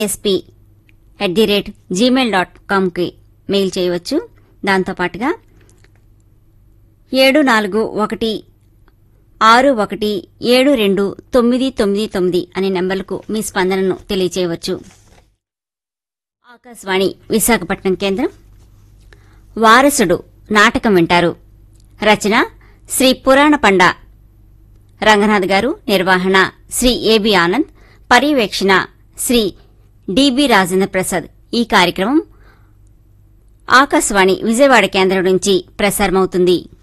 SP at the rate Gmail dot కామ్కి mail చేయవచ్చు దాంతోపాటుగా ఏడు నాలుగు ఒకటి ఆరు ఒకటి ఏడు రెండు తొమ్మిది తొమ్మిది తొమ్మిది అనే నెంబర్లకు మీ స్పందనను తెలియచేయవచ్చు ఆకాశవాణి విశాఖపట్నం కేంద్రం వారసుడు నాటకం వింటారు రచన శ్రీ పురాణ పండ రంగనాథ్ గారు నిర్వహణ శ్రీ ఏబి ఆనంద్ పర్యవేక్షణ శ్రీ డిబి రాజేంద్ర ప్రసాద్ ఈ కార్యక్రమం ఆకాశవాణి విజయవాడ కేంద్రం నుంచి ప్రసారమవుతుంది